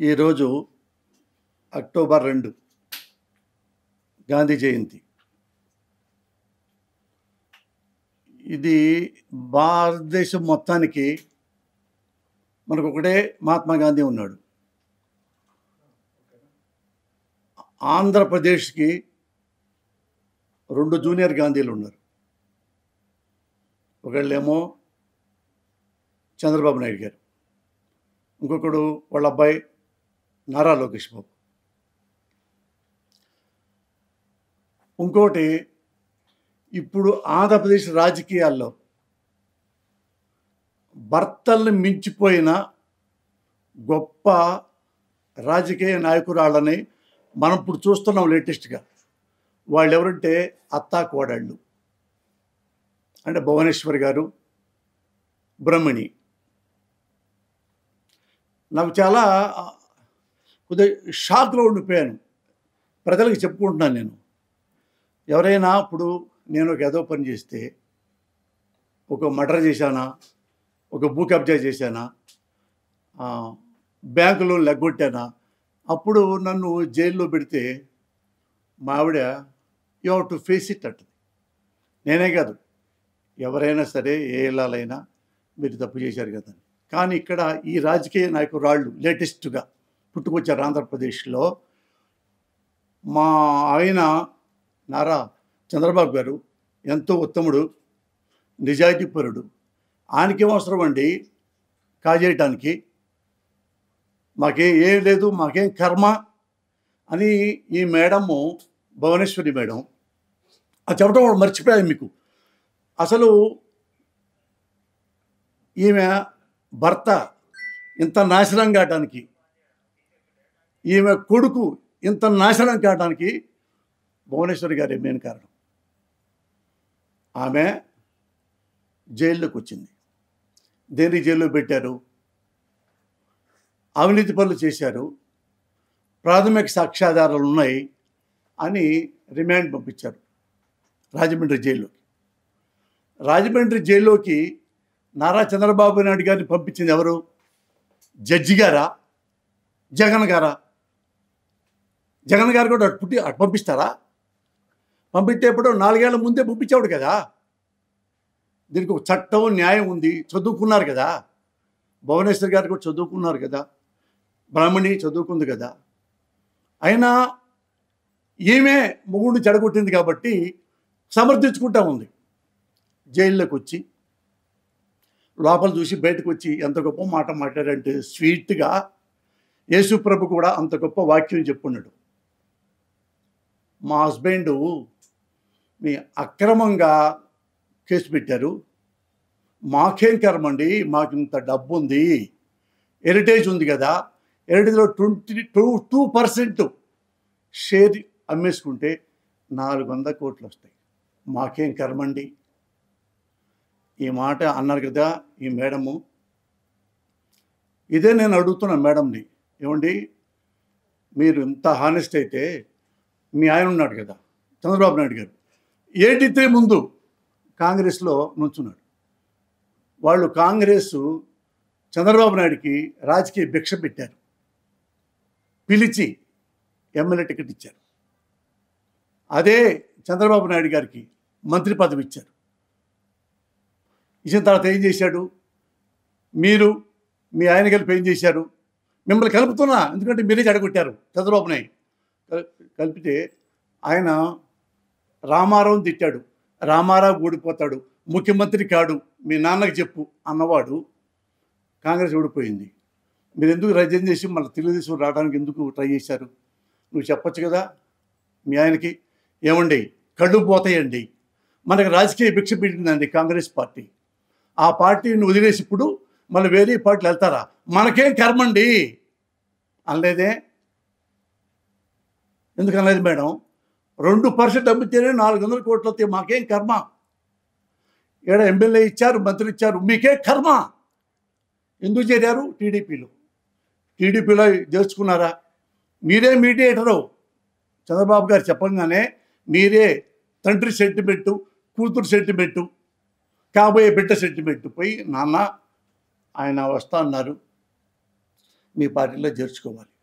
ఈరోజు అక్టోబర్ రెండు గాంధీ జయంతి ఇది భారతదేశం మొత్తానికి మనకు ఒకటే మహాత్మా గాంధీ ఉన్నాడు ఆంధ్రప్రదేశ్కి రెండు జూనియర్ గాంధీలు ఉన్నారు ఒకళ్ళేమో చంద్రబాబు నాయుడు గారు ఇంకొకడు వాళ్ళ అబ్బాయి నారా లోకేష్ బాబు ఇంకోటి ఇప్పుడు ఆంధ్రప్రదేశ్ రాజకీయాల్లో భర్తల్ని మించిపోయిన గొప్ప రాజకీయ నాయకురాళ్ళని మనం ఇప్పుడు చూస్తున్నాం లేటెస్ట్గా వాళ్ళు ఎవరంటే అత్తా కోడళ్ళు అంటే భువనేశ్వర్ గారు బ్రహ్మణి నాకు చాలా కొద్దిగా షాక్లో ఉండిపోయాను ప్రజలకు చెప్పుకుంటున్నాను నేను ఎవరైనా ఇప్పుడు నేను ఒక ఏదో పని చేస్తే ఒక మర్డర్ చేశానా ఒక భూ కబ్జా చేశానా ఆ, బ్యాంకులో లెగ్గొట్టానా అప్పుడు నన్ను జైల్లో పెడితే మా ఆవిడ you have to face it అంటది నేనే కాదు ఎవరైనా సరే ఏ ఇళ్ళైనా మీరు తప్పు చేశారు కదా అని. కానీ ఇక్కడ ఈ రాజకీయ నాయకురాళ్ళు లేటెస్ట్గా పుట్టుకొచ్చారు ఆంధ్రప్రదేశ్లో మా ఆయన నారా చంద్రబాబు గారు ఎంతో ఉత్తముడు నిజాయితీపరుడు ఆయనకేం అవసరం అండి కాజేయటానికి మాకే ఏం లేదు మాకేం కర్మ అని ఈ మేడము భువనేశ్వరి మేడం అది చెప్పడం కూడా మర్చిపోయాను మీకు అసలు ఈమె భర్త ఇంత నాశనం కావటానికి ఈమె కొడుకు ఇంత నాశనం కావటానికి భువనేశ్వరి గారి మెయిన్ కారణం ఆమె జైల్లోకి వచ్చింది దేని జైల్లో పెట్టారు అవినీతి పనులు చేశారు ప్రాథమిక సాక్ష్యాధారాలు ఉన్నాయి అని రిమాండ్ పంపించారు రాజమండ్రి జైల్లోకి రాజమండ్రి జైల్లోకి నారా చంద్రబాబు నాయుడు గారిని పంపించింది ఎవరు జడ్జి గారా జగన్ గారా జగన్ గారు కూడా అటు పుట్టి అటు పంపిస్తారా పంపించేప్పుడు నాలుగేళ్ల ముందే పంపించేవాడు కదా దీనికి ఒక చట్టం న్యాయం ఉంది చదువుకున్నారు కదా భువనేశ్వర్ గారు కూడా చదువుకున్నారు కదా బ్రాహ్మణి చదువుకుంది కదా అయినా ఈమె మొగుడిని చెడగొట్టింది కాబట్టి సమర్థించుకుంటా ఉంది జైల్లోకి వచ్చి లోపల చూసి బయటకు వచ్చి ఎంత గొప్ప మాట మాట్లాడంటే స్వీట్గా యేసుప్రభు కూడా అంత గొప్ప వాక్యం చెప్పున్నాడు మా హస్బెండ్ మీ అక్రమంగా కేసు పెట్టారు మాకేం కర్మండి మాకు ఇంత డబ్బు ఉంది హెరిటేజ్ ఉంది కదా హెరిటేజ్లో twenty two two percent share అమ్మేసుకుంటే నాలుగు వందల కోట్లు వస్తాయి మాకేం కర్మండి ఈ మాట అన్నారు కదా ఈ మేడము ఇదే నేను అడుగుతున్నా మేడంని ఏమండి మీరు ఇంత హానెస్ట్ అయితే మీ ఆయన ఉన్నాడు కదా చంద్రబాబు నాయుడు గారు ఎయిటీ త్రీ ముందు కాంగ్రెస్లో నుంచున్నాడు వాళ్ళు కాంగ్రెస్ చంద్రబాబు నాయుడికి రాజకీయ భిక్ష పెట్టారు పిలిచి ఎమ్మెల్యే టికెట్ ఇచ్చారు అదే చంద్రబాబు నాయుడు గారికి మంత్రి పదవి ఇచ్చారు ఇచ్చిన తర్వాత ఏం చేశాడు మీరు మీ ఆయన కలిపి ఏం చేశారు మిమ్మల్ని కలుపుతున్నా ఎందుకంటే మీరే చెడగొట్టారు చంద్రబాబు నాయుడు కల్- కలిపితే ఆయన రామారావు తిట్టాడు రామారావు ఓడిపోతాడు ముఖ్యమంత్రి కాడు మీ నాన్నకి చెప్పు అన్నవాడు కాంగ్రెస్ ఓడిపోయింది మీరు ఎందుకు రజన్ చేసి మళ్ళీ తెలుగుదేశం రావడానికి ఎందుకు ట్రై చేశారు నువ్వు చెప్పొచ్చు కదా మీ ఆయనకి ఏమండి కళ్ళు పోతాయండి మనకి రాజకీయ భిక్ష పెట్టిందండి కాంగ్రెస్ పార్టీ ఆ పార్టీని వదిలేసి ఇప్పుడు మళ్ళీ వేరే పార్టీలు వెళ్తారా మనకేం కర్మండి అనలేదే ఎందుకు అనలేదు మేడం రెండు పర్సెంట్ అమ్మితేనే నాలుగు వందల కోట్లు వస్తాయి మాకేం కర్మ ఈడ ఎమ్మెల్యే ఇచ్చారు మంత్రి ఇచ్చారు మీకే కర్మ ఎందుకు చేరారు టీడీపీలో టీడీపీలో చేర్చుకున్నారా మీరే మీడియేటరు చంద్రబాబు గారు చెప్పంగానే మీరే తండ్రి సెంటిమెంటు కూతురు సెంటిమెంటు కాబోయే బిడ్డ సెంటిమెంట్ పోయి నాన్న ఆయన వస్తా అన్నారు మీ పార్టీలో చేర్చుకోవాలి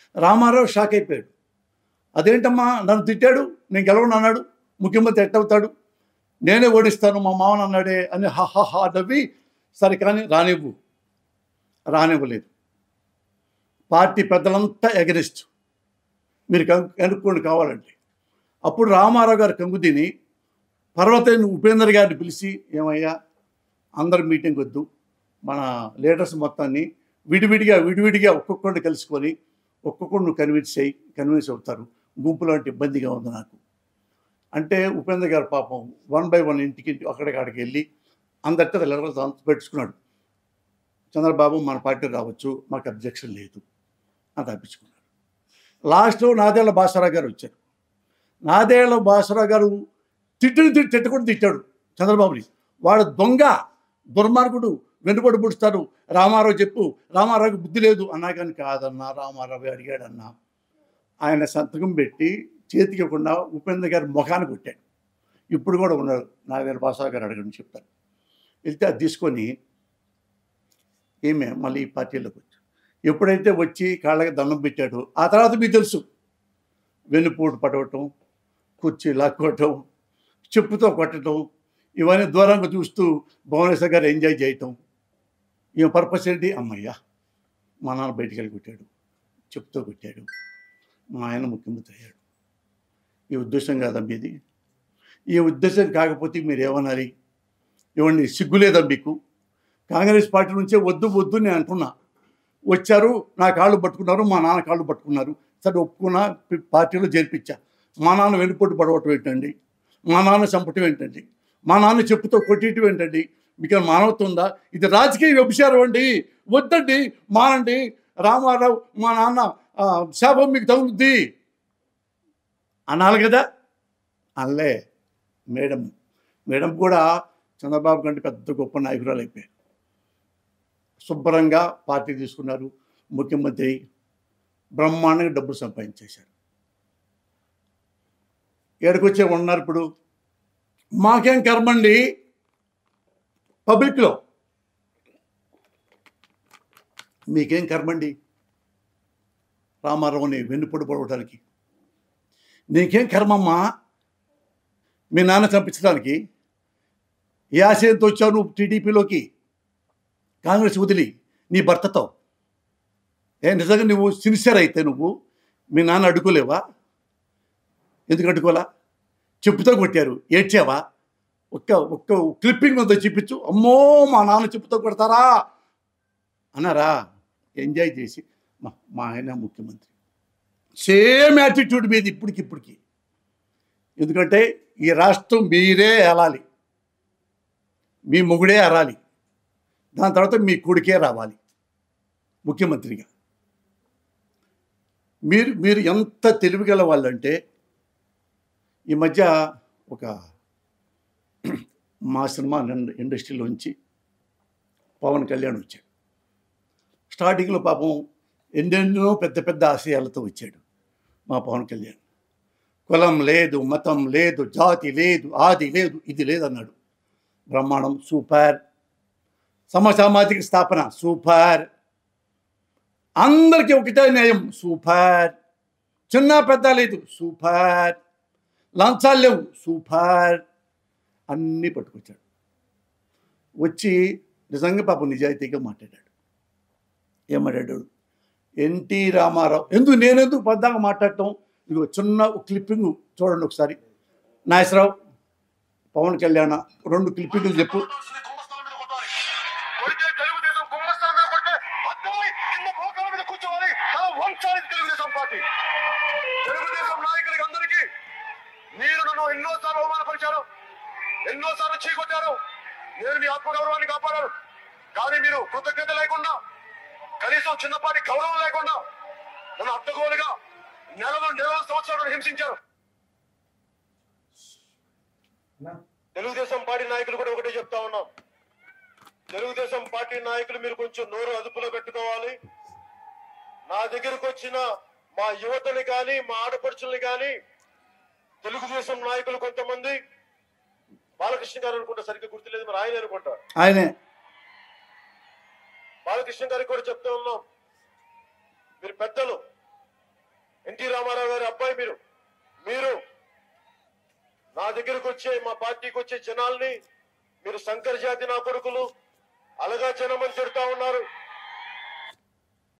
రామారావు షాక్ అయిపోయాడు అదేంటమ్మా నన్ను తిట్టాడు నేను గెలవను అన్నాడు ముఖ్యమంత్రి ఎట్టవుతాడు నేనే ఓడిస్తాను మా మామని అన్నాడే అని హా హా హా నవ్వి సరే కానీ రానివ్వు రానివ్వలేదు పార్టీ పెద్దలంతా ఎగరిస్ట్ మీరు కను- కనుక్కోండి కావాలంటే అప్పుడు రామారావు గారు కంగు తిని పర్వతైన ఉపేంద్ర గారిని పిలిచి ఏమయ్యా అందరు మీటింగ్ వద్దు మన లీడర్స్ మొత్తాన్ని విడివిడిగా విడివిడిగా ఒక్కొక్కరిని కలుసుకొని ఒక్కొక్కరు నువ్వు కన్విన్స్ అయ్యి కన్విన్స్ అవుతారు గుంపులో అంటే ఇబ్బందిగా ఉంది నాకు అంటే ఉపేంద్ర గారు పాపం వన్ బై వన్ ఇంటికి అక్కడికి వెళ్ళి అందరితో లెటర్స్ పెట్టుకున్నాడు చంద్రబాబు మన పార్టీ రావచ్చు మాకు అబ్జెక్షన్ లేదు అని తప్పించుకున్నాడు లాస్ట్లో నాదేళ్ల భాస్కరరావు గారు వచ్చారు నాదేళ్ల భాస్కరరావు గారు తిట్టుని తిట్టి తిట్టకుండా తిట్టాడు చంద్రబాబుని వాడు దొంగ దుర్మార్గుడు వెనుబడి పుడుస్తాడు రామారావు చెప్పు రామారావుకి బుద్ధి లేదు అన్నా కానీ కాదన్నా రామారావు అడిగాడన్నా ఆయన సంతకం పెట్టి చేతికి ఇవ్వకుండా ఉపేంద్ర గారి ముఖాన్ని కొట్టాడు ఇప్పుడు కూడా ఉన్నాడు నాగేశ్వర భాస్కర్ గారు అడగని చెప్తారు వెళ్తే అది తీసుకొని ఏమే మళ్ళీ ఈ పార్టీలోకి వచ్చి ఎప్పుడైతే వచ్చి కాళ్ళకి దండం పెట్టాడో ఆ తర్వాత మీకు తెలుసు వెన్నుపోటు పడవటం కుర్చీ లాక్కోవటం చెప్పుతో కొట్టడం ఇవన్నీ దూరంగా చూస్తూ భువనేశ్వర్ గారు ఎంజాయ్ చేయటం ఈమె పర్పస్ ఏంటి అమ్మయ్యా మా నాన్న బయటికి వెళ్ళి కొట్టాడు చెప్పుతో కొట్టాడు మా ఆయన ముఖ్యమంత్రి అయ్యాడు ఈ ఉద్దేశం కాదా మీది ఈ ఉద్దేశం కాకపోతే మీరు ఏమనాలి ఇవ్వండి సిగ్గులేదా మీకు కాంగ్రెస్ పార్టీ నుంచే వద్దు వద్దు నేను అంటున్నా వచ్చారు నా కాళ్ళు పట్టుకున్నారు మా నాన్న కాళ్ళు పట్టుకున్నారు సరే ఒప్పుకున్నా పి- పార్టీలో చేర్పించా మా నాన్న వెనుపోటు పడవటం ఏంటండి మా నాన్న చంపటం ఏంటండి మా నాన్న చెప్పుతో కొట్టేయటం ఏంటండి మీకు ఏమైనా మానవత్వం ఉందా ఇది రాజకీయ వ్యభిచారం అండి వద్దండి మానండి రామారావు మా నాన్న ఆ, శాపం మీకు తగులుద్ది అనాలి కదా అనలే మేడం మేడం కూడా చంద్రబాబు కంటే పెద్ద గొప్ప నాయకురాలు అయిపోయారు శుభ్రంగా పార్టీ తీసుకున్నారు ముఖ్యమంత్రి బ్రహ్మాండంగా డబ్బులు సంపాదించేశారు ఏడకొచ్చే ఉన్నారు ఇప్పుడు మాకేం కర్మండి పబ్లిక్లో మీకేం కర్మండి రామారావుని వెన్నుపొడి పడవటానికి నీకేం కర్మమ్మా మీ నాన్న చంపించడానికి ఏ ఆశయంతో వచ్చావు నువ్వు టీడీపీలోకి కాంగ్రెస్ వదిలి నీ భర్తతో ఏ నిజంగా నువ్వు సిన్సియర్ అయితే నువ్వు మీ నాన్న అడ్డుకోలేవా ఎందుకు అడ్డుకోలా చెప్పుతో కొట్టారు ఏడ్చావా ఒక్క ఒక్క క్లిప్పింగ్ ఉందో చూపించు అమ్మో మా నాన్న చెప్పుతో కొడతారా అన్నారా ఎంజాయ్ చేసి మా మా ఆయన ముఖ్యమంత్రి సేమ్ యాటిట్యూడ్ మీద ఇప్పటికి ఇప్పటికి ఎందుకంటే ఈ రాష్ట్రం మీరే ఏలాలి మీ మొగుడే అరాలి దాని తర్వాత మీ కొడుకే రావాలి ముఖ్యమంత్రిగా మీరు మీరు ఎంత తెలివిగల వాళ్ళంటే ఈ మధ్య ఒక మా సినిమా ఇండ- ఇండస్ట్రీలోంచి పవన్ కళ్యాణ్ వచ్చాడు స్టార్టింగ్లో పాపం ఎన్నెన్నో పెద్ద పెద్ద ఆశయాలతో వచ్చాడు మా పవన్ కళ్యాణ్ కులం లేదు మతం లేదు జాతి లేదు ఆది లేదు ఇది లేదన్నాడు బ్రహ్మాండం సూపర్ సమసామాజిక స్థాపన సూపర్ అందరికీ ఒకటే న్యాయం సూపర్ చిన్న పెద్ద లేదు సూపర్ లంచాలు లేవు సూపర్ అన్నీ పట్టుకొచ్చాడు వచ్చి నిజంగా పాపం నిజాయితీగా మాట్లాడాడు ఏం మాట్లాడాడు ఎన్టీ రామారావు ఎందుకు నేనెందుకు పద్దాగా మాట్లాడటం ఇదిగో చిన్న క్లిప్పింగ్ చూడండి ఒకసారి నాగేశ్వరరావు పవన్ కళ్యాణ్ రెండు క్లిప్పింగ్లు చెప్పు కుంభస్థలం మీద కొట్టాలి. కొడితే తెలుగుదేశం కుంభస్థలం మీద కొడితే అడ్డమై కింద మోకాల మీద కూర్చోవాలి తల వంచాలి తెలుగుదేశం పార్టీ తెలుగుదేశం నాయకులకి అందరికీ మీరు నన్ను ఎన్నోసార్లు అవమానపరిచారు ఎన్నోసార్లు చీకొట్టారు నేను మీ ఆత్మగౌరవాన్ని కాపాడాను కానీ మీరు కృతజ్ఞత లేకుండా కనీసం చిన్నపాటి గౌరవం లేకుండా నన్ను అడ్డగోలుగా నెలలు నెలల సంవత్సరాలు హింసించారు తెలుగుదేశం పార్టీ నాయకులు కూడా ఒకటే చెప్తా ఉన్నాం తెలుగుదేశం పార్టీ నాయకులు మీరు కొంచెం నోరు అదుపులో పెట్టుకోవాలి నా దగ్గరకు వచ్చిన మా యువతని కానీ మా ఆడపడుచుల్ని కానీ తెలుగుదేశం నాయకులు కొంతమంది బాలకృష్ణ గారు అనుకుంటా సరిగ్గా గుర్తులేదు మరి ఆయన అనుకుంటా ఆయనే బాలకృష్ణ గారికి కూడా చెప్తా ఉన్నాం మీరు పెద్దలు అబ్బాయి మీరు మీరు నా దగ్గరకు వచ్చే మా పార్టీకి వచ్చే జనాల్ని మీరు శంకర్ జాతి నా కొడుకులు అలగా జనమని తిడతా ఉన్నారు